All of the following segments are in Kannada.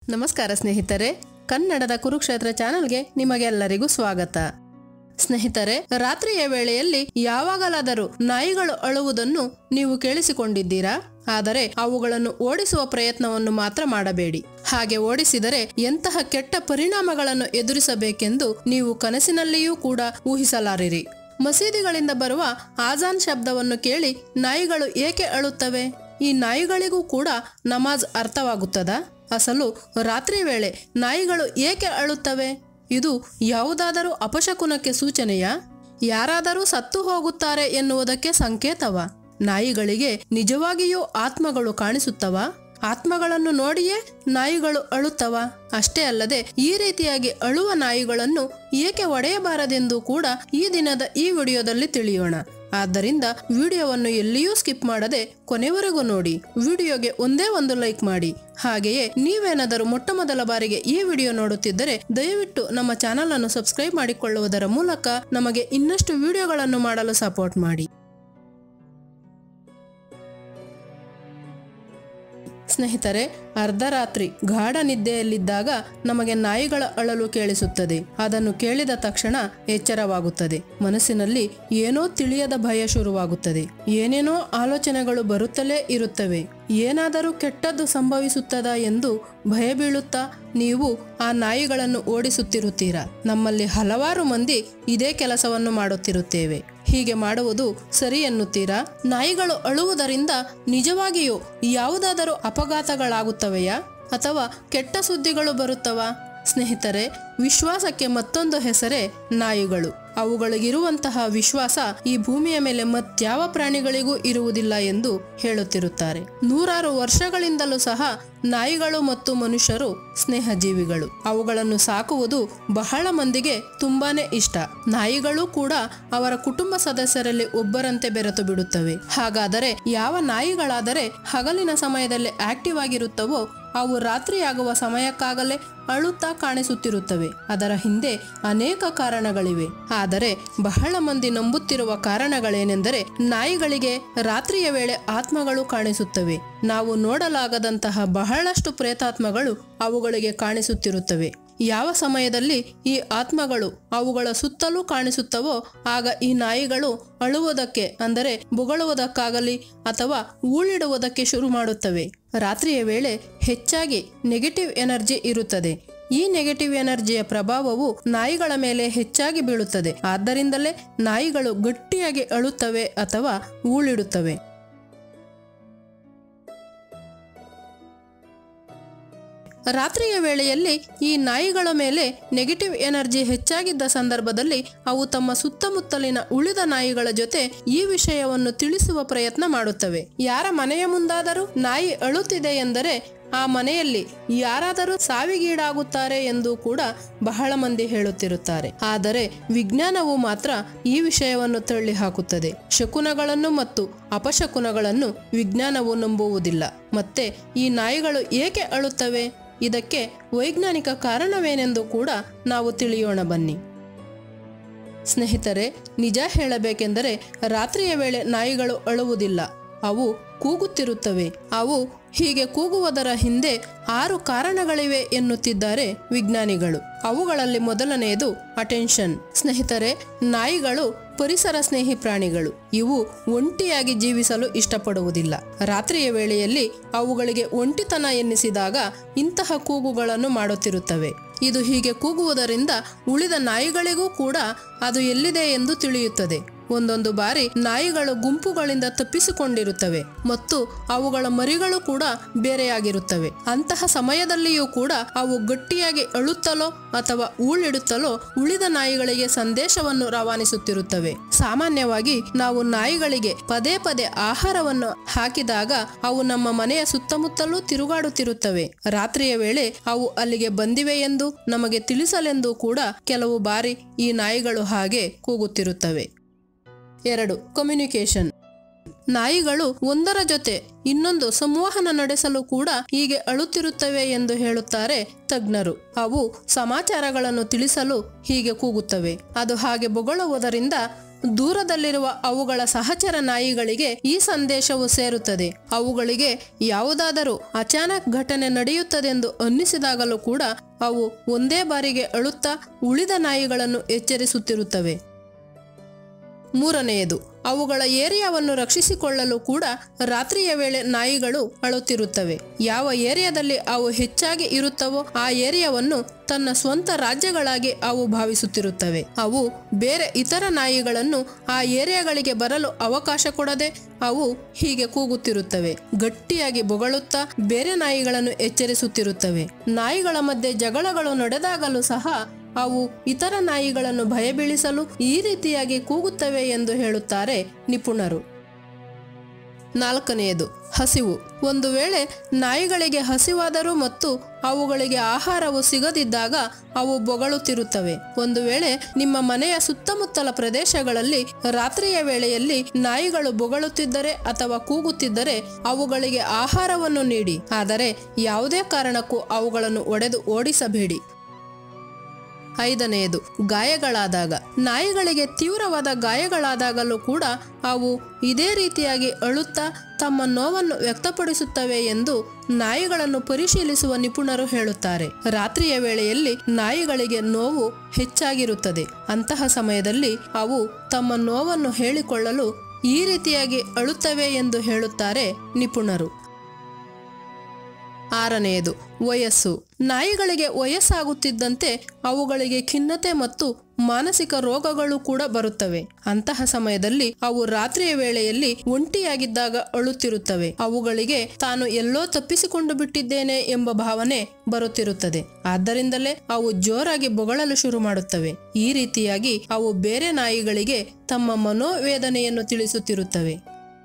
ನಮಸ್ಕಾರ ಸ್ನೇಹಿತರೆ ಕನ್ನಡದ ಕುರುಕ್ಷೇತ್ರ ಚಾನೆಲ್ಗೆ ನಿಮಗೆಲ್ಲರಿಗೂ ಸ್ವಾಗತ ಸ್ನೇಹಿತರೆ ರಾತ್ರಿಯ ವೇಳೆಯಲ್ಲಿ ಯಾವಾಗಲಾದರೂ ನಾಯಿಗಳು ಅಳುವುದನ್ನು ನೀವು ಕೇಳಿಸಿಕೊಂಡಿದ್ದೀರಾ ಆದರೆ ಅವುಗಳನ್ನು ಓಡಿಸುವ ಪ್ರಯತ್ನವನ್ನು ಮಾತ್ರ ಮಾಡಬೇಡಿ ಹಾಗೆ ಓಡಿಸಿದರೆ ಎಂತಹ ಕೆಟ್ಟ ಪರಿಣಾಮಗಳನ್ನು ಎದುರಿಸಬೇಕೆಂದು ನೀವು ಕನಸಿನಲ್ಲಿಯೂ ಕೂಡ ಊಹಿಸಲಾರಿರಿ ಮಸೀದಿಗಳಿಂದ ಬರುವ ಆಜಾನ್ ಶಬ್ದವನ್ನು ಕೇಳಿ ನಾಯಿಗಳು ಏಕೆ ಅಳುತ್ತವೆ ಈ ನಾಯಿಗಳಿಗೂ ಕೂಡ ನಮಾಜ್ ಅರ್ಥವಾಗುತ್ತದಾ ಅಸಲು ರಾತ್ರಿ ವೇಳೆ ನಾಯಿಗಳು ಏಕೆ ಅಳುತ್ತವೆ ಇದು ಯಾವುದಾದರೂ ಅಪಶಕುನಕ್ಕೆ ಸೂಚನೆಯಾ ಯಾರಾದರೂ ಸತ್ತು ಹೋಗುತ್ತಾರೆ ಎನ್ನುವುದಕ್ಕೆ ಸಂಕೇತವ ನಾಯಿಗಳಿಗೆ ನಿಜವಾಗಿಯೂ ಆತ್ಮಗಳು ಕಾಣಿಸುತ್ತವಾ ಆತ್ಮಗಳನ್ನು ನೋಡಿಯೇ ನಾಯಿಗಳು ಅಳುತ್ತವ ಅಷ್ಟೇ ಅಲ್ಲದೆ ಈ ರೀತಿಯಾಗಿ ಅಳುವ ನಾಯಿಗಳನ್ನು ಏಕೆ ಒಡೆಯಬಾರದೆಂದು ಕೂಡ ಈ ದಿನದ ಈ ವಿಡಿಯೋದಲ್ಲಿ ತಿಳಿಯೋಣ ಆದ್ದರಿಂದ ವಿಡಿಯೋವನ್ನು ಎಲ್ಲಿಯೂ ಸ್ಕಿಪ್ ಮಾಡದೆ ಕೊನೆವರೆಗೂ ನೋಡಿ ವಿಡಿಯೋಗೆ ಒಂದೇ ಒಂದು ಲೈಕ್ ಮಾಡಿ ಹಾಗೆಯೇ ನೀವೇನಾದರೂ ಮೊಟ್ಟ ಮೊದಲ ಬಾರಿಗೆ ಈ ವಿಡಿಯೋ ನೋಡುತ್ತಿದ್ದರೆ ದಯವಿಟ್ಟು ನಮ್ಮ ಚಾನಲ್ ಅನ್ನು ಸಬ್ಸ್ಕ್ರೈಬ್ ಮಾಡಿಕೊಳ್ಳುವುದರ ಮೂಲಕ ನಮಗೆ ಇನ್ನಷ್ಟು ವಿಡಿಯೋಗಳನ್ನು ಮಾಡಲು ಸಪೋರ್ಟ್ ಮಾಡಿ ಸ್ನೇಹಿತರೆ ಅರ್ಧರಾತ್ರಿ ಗಾಢ ನಿದ್ದೆಯಲ್ಲಿದ್ದಾಗ ನಮಗೆ ನಾಯಿಗಳ ಅಳಲು ಕೇಳಿಸುತ್ತದೆ ಅದನ್ನು ಕೇಳಿದ ತಕ್ಷಣ ಎಚ್ಚರವಾಗುತ್ತದೆ ಮನಸ್ಸಿನಲ್ಲಿ ಏನೋ ತಿಳಿಯದ ಭಯ ಶುರುವಾಗುತ್ತದೆ ಏನೇನೋ ಆಲೋಚನೆಗಳು ಬರುತ್ತಲೇ ಇರುತ್ತವೆ ಏನಾದರೂ ಕೆಟ್ಟದ್ದು ಸಂಭವಿಸುತ್ತದಾ ಎಂದು ಭಯ ಬೀಳುತ್ತಾ ನೀವು ಆ ನಾಯಿಗಳನ್ನು ಓಡಿಸುತ್ತಿರುತ್ತೀರಾ ನಮ್ಮಲ್ಲಿ ಹಲವಾರು ಮಂದಿ ಇದೇ ಕೆಲಸವನ್ನು ಮಾಡುತ್ತಿರುತ್ತೇವೆ ಹೀಗೆ ಮಾಡುವುದು ಸರಿ ಎನ್ನುತ್ತೀರಾ ನಾಯಿಗಳು ಅಳುವುದರಿಂದ ನಿಜವಾಗಿಯೂ ಯಾವುದಾದರೂ ಅಪಘಾತಗಳಾಗುತ್ತವೆಯಾ ಅಥವಾ ಕೆಟ್ಟ ಸುದ್ದಿಗಳು ಬರುತ್ತವಾ ಸ್ನೇಹಿತರೆ ವಿಶ್ವಾಸಕ್ಕೆ ಮತ್ತೊಂದು ಹೆಸರೇ ನಾಯಿಗಳು ಅವುಗಳಿಗಿರುವಂತಹ ವಿಶ್ವಾಸ ಈ ಭೂಮಿಯ ಮೇಲೆ ಮತ್ಯಾವ ಪ್ರಾಣಿಗಳಿಗೂ ಇರುವುದಿಲ್ಲ ಎಂದು ಹೇಳುತ್ತಿರುತ್ತಾರೆ ನೂರಾರು ವರ್ಷಗಳಿಂದಲೂ ಸಹ ನಾಯಿಗಳು ಮತ್ತು ಮನುಷ್ಯರು ಸ್ನೇಹ ಜೀವಿಗಳು ಅವುಗಳನ್ನು ಸಾಕುವುದು ಬಹಳ ಮಂದಿಗೆ ತುಂಬಾನೇ ಇಷ್ಟ ನಾಯಿಗಳು ಕೂಡ ಅವರ ಕುಟುಂಬ ಸದಸ್ಯರಲ್ಲಿ ಒಬ್ಬರಂತೆ ಬೆರೆತು ಬಿಡುತ್ತವೆ ಹಾಗಾದರೆ ಯಾವ ನಾಯಿಗಳಾದರೆ ಹಗಲಿನ ಸಮಯದಲ್ಲಿ ಆಕ್ಟಿವ್ ಆಗಿರುತ್ತವೋ ಅವು ರಾತ್ರಿಯಾಗುವ ಸಮಯಕ್ಕಾಗಲೇ ಅಳುತ್ತಾ ಕಾಣಿಸುತ್ತಿರುತ್ತವೆ ಅದರ ಹಿಂದೆ ಅನೇಕ ಕಾರಣಗಳಿವೆ ಆದರೆ ಬಹಳ ಮಂದಿ ನಂಬುತ್ತಿರುವ ಕಾರಣಗಳೇನೆಂದರೆ ನಾಯಿಗಳಿಗೆ ರಾತ್ರಿಯ ವೇಳೆ ಆತ್ಮಗಳು ಕಾಣಿಸುತ್ತವೆ ನಾವು ನೋಡಲಾಗದಂತಹ ಬಹಳಷ್ಟು ಪ್ರೇತಾತ್ಮಗಳು ಅವುಗಳಿಗೆ ಕಾಣಿಸುತ್ತಿರುತ್ತವೆ ಯಾವ ಸಮಯದಲ್ಲಿ ಈ ಆತ್ಮಗಳು ಅವುಗಳ ಸುತ್ತಲೂ ಕಾಣಿಸುತ್ತವೋ ಆಗ ಈ ನಾಯಿಗಳು ಅಳುವುದಕ್ಕೆ ಅಂದರೆ ಬುಗಳುವುದಕ್ಕಾಗಲಿ ಅಥವಾ ಊಳಿಡುವುದಕ್ಕೆ ಶುರು ಮಾಡುತ್ತವೆ ರಾತ್ರಿಯ ವೇಳೆ ಹೆಚ್ಚಾಗಿ ನೆಗೆಟಿವ್ ಎನರ್ಜಿ ಇರುತ್ತದೆ ಈ ನೆಗೆಟಿವ್ ಎನರ್ಜಿಯ ಪ್ರಭಾವವು ನಾಯಿಗಳ ಮೇಲೆ ಹೆಚ್ಚಾಗಿ ಬೀಳುತ್ತದೆ ಆದ್ದರಿಂದಲೇ ನಾಯಿಗಳು ಗಟ್ಟಿಯಾಗಿ ಅಳುತ್ತವೆ ಅಥವಾ ಊಳಿಡುತ್ತವೆ ರಾತ್ರಿಯ ವೇಳೆಯಲ್ಲಿ ಈ ನಾಯಿಗಳ ಮೇಲೆ ನೆಗೆಟಿವ್ ಎನರ್ಜಿ ಹೆಚ್ಚಾಗಿದ್ದ ಸಂದರ್ಭದಲ್ಲಿ ಅವು ತಮ್ಮ ಸುತ್ತಮುತ್ತಲಿನ ಉಳಿದ ನಾಯಿಗಳ ಜೊತೆ ಈ ವಿಷಯವನ್ನು ತಿಳಿಸುವ ಪ್ರಯತ್ನ ಮಾಡುತ್ತವೆ ಯಾರ ಮನೆಯ ಮುಂದಾದರೂ ನಾಯಿ ಅಳುತ್ತಿದೆ ಎಂದರೆ ಆ ಮನೆಯಲ್ಲಿ ಯಾರಾದರೂ ಸಾವಿಗೀಡಾಗುತ್ತಾರೆ ಎಂದು ಕೂಡ ಬಹಳ ಮಂದಿ ಹೇಳುತ್ತಿರುತ್ತಾರೆ ಆದರೆ ವಿಜ್ಞಾನವು ಮಾತ್ರ ಈ ವಿಷಯವನ್ನು ತಳ್ಳಿ ಹಾಕುತ್ತದೆ ಶಕುನಗಳನ್ನು ಮತ್ತು ಅಪಶಕುನಗಳನ್ನು ವಿಜ್ಞಾನವು ನಂಬುವುದಿಲ್ಲ ಮತ್ತೆ ಈ ನಾಯಿಗಳು ಏಕೆ ಅಳುತ್ತವೆ ಇದಕ್ಕೆ ವೈಜ್ಞಾನಿಕ ಕಾರಣವೇನೆಂದು ಕೂಡ ನಾವು ತಿಳಿಯೋಣ ಬನ್ನಿ ಸ್ನೇಹಿತರೆ ನಿಜ ಹೇಳಬೇಕೆಂದರೆ ರಾತ್ರಿಯ ವೇಳೆ ನಾಯಿಗಳು ಅಳುವುದಿಲ್ಲ ಅವು ಕೂಗುತ್ತಿರುತ್ತವೆ ಅವು ಹೀಗೆ ಕೂಗುವುದರ ಹಿಂದೆ ಆರು ಕಾರಣಗಳಿವೆ ಎನ್ನುತ್ತಿದ್ದಾರೆ ವಿಜ್ಞಾನಿಗಳು ಅವುಗಳಲ್ಲಿ ಮೊದಲನೆಯದು ಅಟೆನ್ಷನ್ ಸ್ನೇಹಿತರೆ ನಾಯಿಗಳು ಪರಿಸರ ಸ್ನೇಹಿ ಪ್ರಾಣಿಗಳು ಇವು ಒಂಟಿಯಾಗಿ ಜೀವಿಸಲು ಇಷ್ಟಪಡುವುದಿಲ್ಲ ರಾತ್ರಿಯ ವೇಳೆಯಲ್ಲಿ ಅವುಗಳಿಗೆ ಒಂಟಿತನ ಎನ್ನಿಸಿದಾಗ ಇಂತಹ ಕೂಗುಗಳನ್ನು ಮಾಡುತ್ತಿರುತ್ತವೆ ಇದು ಹೀಗೆ ಕೂಗುವುದರಿಂದ ಉಳಿದ ನಾಯಿಗಳಿಗೂ ಕೂಡ ಅದು ಎಲ್ಲಿದೆ ಎಂದು ತಿಳಿಯುತ್ತದೆ ಒಂದೊಂದು ಬಾರಿ ನಾಯಿಗಳು ಗುಂಪುಗಳಿಂದ ತಪ್ಪಿಸಿಕೊಂಡಿರುತ್ತವೆ ಮತ್ತು ಅವುಗಳ ಮರಿಗಳು ಕೂಡ ಬೇರೆಯಾಗಿರುತ್ತವೆ ಅಂತಹ ಸಮಯದಲ್ಲಿಯೂ ಕೂಡ ಅವು ಗಟ್ಟಿಯಾಗಿ ಅಳುತ್ತಲೋ ಅಥವಾ ಊಳಿಡುತ್ತಲೋ ಉಳಿದ ನಾಯಿಗಳಿಗೆ ಸಂದೇಶವನ್ನು ರವಾನಿಸುತ್ತಿರುತ್ತವೆ ಸಾಮಾನ್ಯವಾಗಿ ನಾವು ನಾಯಿಗಳಿಗೆ ಪದೇ ಪದೇ ಆಹಾರವನ್ನು ಹಾಕಿದಾಗ ಅವು ನಮ್ಮ ಮನೆಯ ಸುತ್ತಮುತ್ತಲೂ ತಿರುಗಾಡುತ್ತಿರುತ್ತವೆ ರಾತ್ರಿಯ ವೇಳೆ ಅವು ಅಲ್ಲಿಗೆ ಬಂದಿವೆ ಎಂದು ನಮಗೆ ತಿಳಿಸಲೆಂದು ಕೂಡ ಕೆಲವು ಬಾರಿ ಈ ನಾಯಿಗಳು ಹಾಗೆ ಕೂಗುತ್ತಿರುತ್ತವೆ ಎರಡು ಕಮ್ಯುನಿಕೇಶನ್ ನಾಯಿಗಳು ಒಂದರ ಜೊತೆ ಇನ್ನೊಂದು ಸಂವಹನ ನಡೆಸಲು ಕೂಡ ಹೀಗೆ ಅಳುತ್ತಿರುತ್ತವೆ ಎಂದು ಹೇಳುತ್ತಾರೆ ತಜ್ಞರು ಅವು ಸಮಾಚಾರಗಳನ್ನು ತಿಳಿಸಲು ಹೀಗೆ ಕೂಗುತ್ತವೆ ಅದು ಹಾಗೆ ಬೊಗಳುವುದರಿಂದ ದೂರದಲ್ಲಿರುವ ಅವುಗಳ ಸಹಚರ ನಾಯಿಗಳಿಗೆ ಈ ಸಂದೇಶವು ಸೇರುತ್ತದೆ ಅವುಗಳಿಗೆ ಯಾವುದಾದರೂ ಅಚಾನಕ್ ಘಟನೆ ನಡೆಯುತ್ತದೆಂದು ಅನ್ನಿಸಿದಾಗಲೂ ಕೂಡ ಅವು ಒಂದೇ ಬಾರಿಗೆ ಅಳುತ್ತಾ ಉಳಿದ ನಾಯಿಗಳನ್ನು ಎಚ್ಚರಿಸುತ್ತಿರುತ್ತವೆ ಮೂರನೆಯದು ಅವುಗಳ ಏರಿಯಾವನ್ನು ರಕ್ಷಿಸಿಕೊಳ್ಳಲು ಕೂಡ ರಾತ್ರಿಯ ವೇಳೆ ನಾಯಿಗಳು ಅಳುತ್ತಿರುತ್ತವೆ ಯಾವ ಏರಿಯಾದಲ್ಲಿ ಅವು ಹೆಚ್ಚಾಗಿ ಇರುತ್ತವೋ ಆ ಏರಿಯಾವನ್ನು ತನ್ನ ಸ್ವಂತ ರಾಜ್ಯಗಳಾಗಿ ಅವು ಭಾವಿಸುತ್ತಿರುತ್ತವೆ ಅವು ಬೇರೆ ಇತರ ನಾಯಿಗಳನ್ನು ಆ ಏರಿಯಾಗಳಿಗೆ ಬರಲು ಅವಕಾಶ ಕೊಡದೆ ಅವು ಹೀಗೆ ಕೂಗುತ್ತಿರುತ್ತವೆ ಗಟ್ಟಿಯಾಗಿ ಬೊಗಳುತ್ತಾ ಬೇರೆ ನಾಯಿಗಳನ್ನು ಎಚ್ಚರಿಸುತ್ತಿರುತ್ತವೆ ನಾಯಿಗಳ ಮಧ್ಯೆ ಜಗಳಗಳು ನಡೆದಾಗಲೂ ಸಹ ಅವು ಇತರ ನಾಯಿಗಳನ್ನು ಭಯಬೀಳಿಸಲು ಈ ರೀತಿಯಾಗಿ ಕೂಗುತ್ತವೆ ಎಂದು ಹೇಳುತ್ತಾರೆ ನಿಪುಣರು ನಾಲ್ಕನೆಯದು ಹಸಿವು ಒಂದು ವೇಳೆ ನಾಯಿಗಳಿಗೆ ಹಸಿವಾದರೂ ಮತ್ತು ಅವುಗಳಿಗೆ ಆಹಾರವು ಸಿಗದಿದ್ದಾಗ ಅವು ಬೊಗಳುತ್ತಿರುತ್ತವೆ ಒಂದು ವೇಳೆ ನಿಮ್ಮ ಮನೆಯ ಸುತ್ತಮುತ್ತಲ ಪ್ರದೇಶಗಳಲ್ಲಿ ರಾತ್ರಿಯ ವೇಳೆಯಲ್ಲಿ ನಾಯಿಗಳು ಬೊಗಳುತ್ತಿದ್ದರೆ ಅಥವಾ ಕೂಗುತ್ತಿದ್ದರೆ ಅವುಗಳಿಗೆ ಆಹಾರವನ್ನು ನೀಡಿ ಆದರೆ ಯಾವುದೇ ಕಾರಣಕ್ಕೂ ಅವುಗಳನ್ನು ಒಡೆದು ಓಡಿಸಬೇಡಿ ಐದನೆಯದು ಗಾಯಗಳಾದಾಗ ನಾಯಿಗಳಿಗೆ ತೀವ್ರವಾದ ಗಾಯಗಳಾದಾಗಲೂ ಕೂಡ ಅವು ಇದೇ ರೀತಿಯಾಗಿ ಅಳುತ್ತಾ ತಮ್ಮ ನೋವನ್ನು ವ್ಯಕ್ತಪಡಿಸುತ್ತವೆ ಎಂದು ನಾಯಿಗಳನ್ನು ಪರಿಶೀಲಿಸುವ ನಿಪುಣರು ಹೇಳುತ್ತಾರೆ ರಾತ್ರಿಯ ವೇಳೆಯಲ್ಲಿ ನಾಯಿಗಳಿಗೆ ನೋವು ಹೆಚ್ಚಾಗಿರುತ್ತದೆ ಅಂತಹ ಸಮಯದಲ್ಲಿ ಅವು ತಮ್ಮ ನೋವನ್ನು ಹೇಳಿಕೊಳ್ಳಲು ಈ ರೀತಿಯಾಗಿ ಅಳುತ್ತವೆ ಎಂದು ಹೇಳುತ್ತಾರೆ ನಿಪುಣರು ಆರನೆಯದು ವಯಸ್ಸು ನಾಯಿಗಳಿಗೆ ವಯಸ್ಸಾಗುತ್ತಿದ್ದಂತೆ ಅವುಗಳಿಗೆ ಖಿನ್ನತೆ ಮತ್ತು ಮಾನಸಿಕ ರೋಗಗಳು ಕೂಡ ಬರುತ್ತವೆ ಅಂತಹ ಸಮಯದಲ್ಲಿ ಅವು ರಾತ್ರಿಯ ವೇಳೆಯಲ್ಲಿ ಒಂಟಿಯಾಗಿದ್ದಾಗ ಅಳುತ್ತಿರುತ್ತವೆ ಅವುಗಳಿಗೆ ತಾನು ಎಲ್ಲೋ ತಪ್ಪಿಸಿಕೊಂಡು ಬಿಟ್ಟಿದ್ದೇನೆ ಎಂಬ ಭಾವನೆ ಬರುತ್ತಿರುತ್ತದೆ ಆದ್ದರಿಂದಲೇ ಅವು ಜೋರಾಗಿ ಬೊಗಳಲು ಶುರು ಮಾಡುತ್ತವೆ ಈ ರೀತಿಯಾಗಿ ಅವು ಬೇರೆ ನಾಯಿಗಳಿಗೆ ತಮ್ಮ ಮನೋವೇದನೆಯನ್ನು ತಿಳಿಸುತ್ತಿರುತ್ತವೆ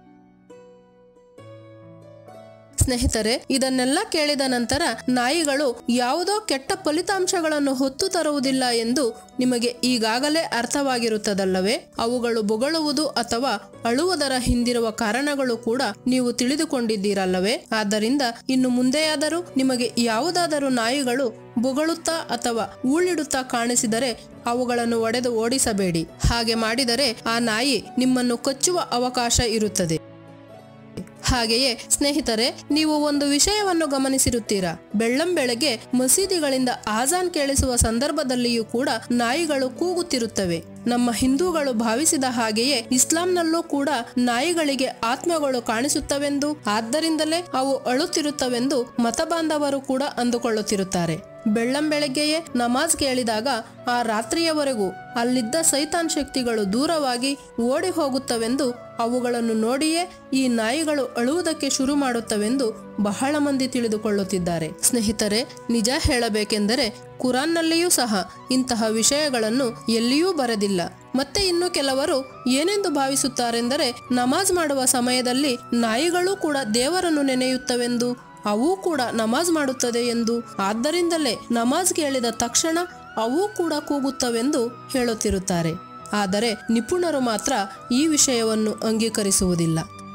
ಸ್ನೇಹಿತರೆ ಇದನ್ನೆಲ್ಲ ಕೇಳಿದ ನಂತರ ನಾಯಿಗಳು ಯಾವುದೋ ಕೆಟ್ಟ ಫಲಿತಾಂಶಗಳನ್ನು ಹೊತ್ತು ತರುವುದಿಲ್ಲ ಎಂದು ನಿಮಗೆ ಈಗಾಗಲೇ ಅರ್ಥವಾಗಿರುತ್ತದಲ್ಲವೇ ಅವುಗಳು ಬೊಗಳುವುದು ಅಥವಾ ಅಳುವುದರ ಹಿಂದಿರುವ ಕಾರಣಗಳು ಕೂಡ ನೀವು ತಿಳಿದುಕೊಂಡಿದ್ದೀರಲ್ಲವೇ ಆದ್ದರಿಂದ ಇನ್ನು ಮುಂದೆಯಾದರೂ ನಿಮಗೆ ಯಾವುದಾದರೂ ನಾಯಿಗಳು ಬೊಗಳುತ್ತಾ ಅಥವಾ ಊಳಿಡುತ್ತಾ ಕಾಣಿಸಿದರೆ ಅವುಗಳನ್ನು ಒಡೆದು ಓಡಿಸಬೇಡಿ ಹಾಗೆ ಮಾಡಿದರೆ ಆ ನಾಯಿ ನಿಮ್ಮನ್ನು ಕಚ್ಚುವ ಅವಕಾಶ ಇರುತ್ತದೆ ಹಾಗೆಯೇ ಸ್ನೇಹಿತರೆ ನೀವು ಒಂದು ವಿಷಯವನ್ನು ಗಮನಿಸಿರುತ್ತೀರಾ ಬೆಳ್ಳಂ ಬೆಳಗ್ಗೆ ಮಸೀದಿಗಳಿಂದ ಆಜಾನ್ ಕೇಳಿಸುವ ಸಂದರ್ಭದಲ್ಲಿಯೂ ಕೂಡ ನಾಯಿಗಳು ಕೂಗುತ್ತಿರುತ್ತವೆ ನಮ್ಮ ಹಿಂದೂಗಳು ಭಾವಿಸಿದ ಹಾಗೆಯೇ ಇಸ್ಲಾಂನಲ್ಲೂ ಕೂಡ ನಾಯಿಗಳಿಗೆ ಆತ್ಮಗಳು ಕಾಣಿಸುತ್ತವೆಂದು ಆದ್ದರಿಂದಲೇ ಅವು ಅಳುತ್ತಿರುತ್ತವೆಂದು ಮತಬಾಂಧವರು ಕೂಡ ಅಂದುಕೊಳ್ಳುತ್ತಿರುತ್ತಾರೆ ಬೆಳ್ಳಂ ಬೆಳಗ್ಗೆಯೇ ನಮಾಜ್ ಕೇಳಿದಾಗ ಆ ರಾತ್ರಿಯವರೆಗೂ ಅಲ್ಲಿದ್ದ ಸೈತಾನ್ ಶಕ್ತಿಗಳು ದೂರವಾಗಿ ಓಡಿ ಹೋಗುತ್ತವೆಂದು ಅವುಗಳನ್ನು ನೋಡಿಯೇ ಈ ನಾಯಿಗಳು ಅಳುವುದಕ್ಕೆ ಶುರು ಮಾಡುತ್ತವೆಂದು ಬಹಳ ಮಂದಿ ತಿಳಿದುಕೊಳ್ಳುತ್ತಿದ್ದಾರೆ ಸ್ನೇಹಿತರೆ ನಿಜ ಹೇಳಬೇಕೆಂದರೆ ಕುರಾನ್ನಲ್ಲಿಯೂ ಸಹ ಇಂತಹ ವಿಷಯಗಳನ್ನು ಎಲ್ಲಿಯೂ ಬರೆದಿಲ್ಲ ಮತ್ತೆ ಇನ್ನು ಕೆಲವರು ಏನೆಂದು ಭಾವಿಸುತ್ತಾರೆಂದರೆ ನಮಾಜ್ ಮಾಡುವ ಸಮಯದಲ್ಲಿ ನಾಯಿಗಳು ಕೂಡ ದೇವರನ್ನು ನೆನೆಯುತ್ತವೆಂದು ಅವು ಕೂಡ ನಮಾಜ್ ಮಾಡುತ್ತದೆ ಎಂದು ಆದ್ದರಿಂದಲೇ ನಮಾಜ್ ಕೇಳಿದ ತಕ್ಷಣ ಅವು ಕೂಡ ಕೂಗುತ್ತವೆಂದು ಹೇಳುತ್ತಿರುತ್ತಾರೆ ಆದರೆ ನಿಪುಣರು ಮಾತ್ರ ಈ ವಿಷಯವನ್ನು ಅಂಗೀಕರಿಸುವುದಿಲ್ಲ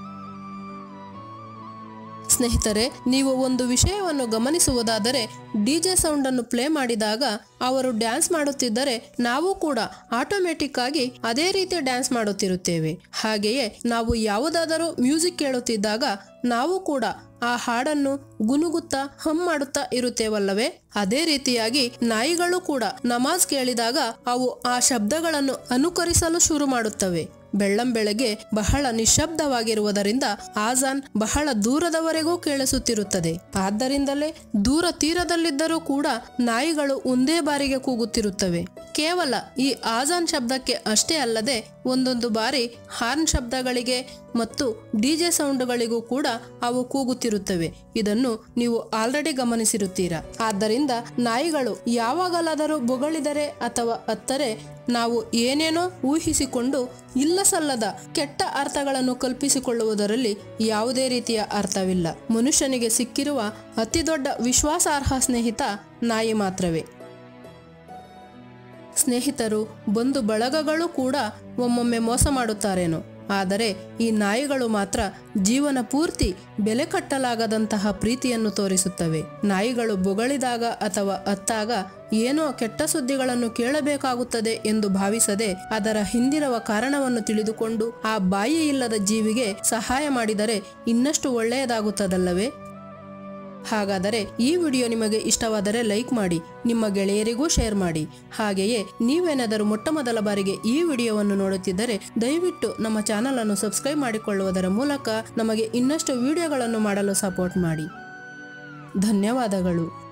ಸ್ನೇಹಿತರೆ ನೀವು ಒಂದು ವಿಷಯವನ್ನು ಗಮನಿಸುವುದಾದರೆ ಡಿಜೆ ಸೌಂಡ್ ಅನ್ನು ಪ್ಲೇ ಮಾಡಿದಾಗ ಅವರು ಡ್ಯಾನ್ಸ್ ಮಾಡುತ್ತಿದ್ದರೆ ನಾವು ಕೂಡ ಆಟೋಮೆಟಿಕ್ ಆಗಿ ಅದೇ ರೀತಿ ಡ್ಯಾನ್ಸ್ ಮಾಡುತ್ತಿರುತ್ತೇವೆ ಹಾಗೆಯೇ ನಾವು ಯಾವುದಾದರೂ ಮ್ಯೂಸಿಕ್ ಕೇಳುತ್ತಿದ್ದಾಗ ನಾವು ಕೂಡ ಆ ಹಾಡನ್ನು ಗುನುಗುತ್ತಾ ಹಮ್ ಮಾಡುತ್ತಾ ಇರುತ್ತೇವಲ್ಲವೇ ಅದೇ ರೀತಿಯಾಗಿ ನಾಯಿಗಳು ಕೂಡ ನಮಾಜ್ ಕೇಳಿದಾಗ ಅವು ಆ ಶಬ್ದಗಳನ್ನು ಅನುಕರಿಸಲು ಶುರು ಮಾಡುತ್ತವೆ ಬೆಳ್ಳಂ ಬೆಳಗ್ಗೆ ಬಹಳ ನಿಶ್ಶಬ್ದವಾಗಿರುವುದರಿಂದ ಆಜಾನ್ ಬಹಳ ದೂರದವರೆಗೂ ಕೇಳಿಸುತ್ತಿರುತ್ತದೆ ಆದ್ದರಿಂದಲೇ ದೂರ ತೀರದಲ್ಲಿದ್ದರೂ ಕೂಡ ನಾಯಿಗಳು ಒಂದೇ ಬಾರಿಗೆ ಕೂಗುತ್ತಿರುತ್ತವೆ ಕೇವಲ ಈ ಆಜಾನ್ ಶಬ್ದಕ್ಕೆ ಅಷ್ಟೇ ಅಲ್ಲದೆ ಒಂದೊಂದು ಬಾರಿ ಹಾರ್ನ್ ಶಬ್ದಗಳಿಗೆ ಮತ್ತು ಡಿಜೆ ಸೌಂಡ್ಗಳಿಗೂ ಕೂಡ ಅವು ಕೂಗುತ್ತಿರುತ್ತವೆ ಇದನ್ನು ನೀವು ಆಲ್ರೆಡಿ ಗಮನಿಸಿರುತ್ತೀರಾ ಆದ್ದರಿಂದ ನಾಯಿಗಳು ಯಾವಾಗಲಾದರೂ ಬೊಗಳಿದರೆ ಅಥವಾ ಅತ್ತರೆ ನಾವು ಏನೇನೋ ಊಹಿಸಿಕೊಂಡು ಇಲ್ಲಸಲ್ಲದ ಕೆಟ್ಟ ಅರ್ಥಗಳನ್ನು ಕಲ್ಪಿಸಿಕೊಳ್ಳುವುದರಲ್ಲಿ ಯಾವುದೇ ರೀತಿಯ ಅರ್ಥವಿಲ್ಲ ಮನುಷ್ಯನಿಗೆ ಸಿಕ್ಕಿರುವ ಅತಿದೊಡ್ಡ ವಿಶ್ವಾಸಾರ್ಹ ಸ್ನೇಹಿತ ನಾಯಿ ಮಾತ್ರವೇ ಸ್ನೇಹಿತರು ಬಂಧು ಬಳಗಗಳು ಕೂಡ ಒಮ್ಮೊಮ್ಮೆ ಮೋಸ ಮಾಡುತ್ತಾರೇನೋ ಆದರೆ ಈ ನಾಯಿಗಳು ಮಾತ್ರ ಜೀವನ ಪೂರ್ತಿ ಬೆಲೆ ಕಟ್ಟಲಾಗದಂತಹ ಪ್ರೀತಿಯನ್ನು ತೋರಿಸುತ್ತವೆ ನಾಯಿಗಳು ಬೊಗಳಿದಾಗ ಅಥವಾ ಅತ್ತಾಗ ಏನೋ ಕೆಟ್ಟ ಸುದ್ದಿಗಳನ್ನು ಕೇಳಬೇಕಾಗುತ್ತದೆ ಎಂದು ಭಾವಿಸದೆ ಅದರ ಹಿಂದಿರುವ ಕಾರಣವನ್ನು ತಿಳಿದುಕೊಂಡು ಆ ಬಾಯಿ ಇಲ್ಲದ ಜೀವಿಗೆ ಸಹಾಯ ಮಾಡಿದರೆ ಇನ್ನಷ್ಟು ಒಳ್ಳೆಯದಾಗುತ್ತದಲ್ಲವೇ ಹಾಗಾದರೆ ಈ ವಿಡಿಯೋ ನಿಮಗೆ ಇಷ್ಟವಾದರೆ ಲೈಕ್ ಮಾಡಿ ನಿಮ್ಮ ಗೆಳೆಯರಿಗೂ ಶೇರ್ ಮಾಡಿ ಹಾಗೆಯೇ ನೀವೇನಾದರೂ ಮೊಟ್ಟ ಮೊದಲ ಬಾರಿಗೆ ಈ ವಿಡಿಯೋವನ್ನು ನೋಡುತ್ತಿದ್ದರೆ ದಯವಿಟ್ಟು ನಮ್ಮ ಚಾನಲ್ ಅನ್ನು ಸಬ್ಸ್ಕ್ರೈಬ್ ಮಾಡಿಕೊಳ್ಳುವುದರ ಮೂಲಕ ನಮಗೆ ಇನ್ನಷ್ಟು ವಿಡಿಯೋಗಳನ್ನು ಮಾಡಲು ಸಪೋರ್ಟ್ ಮಾಡಿ ಧನ್ಯವಾದಗಳು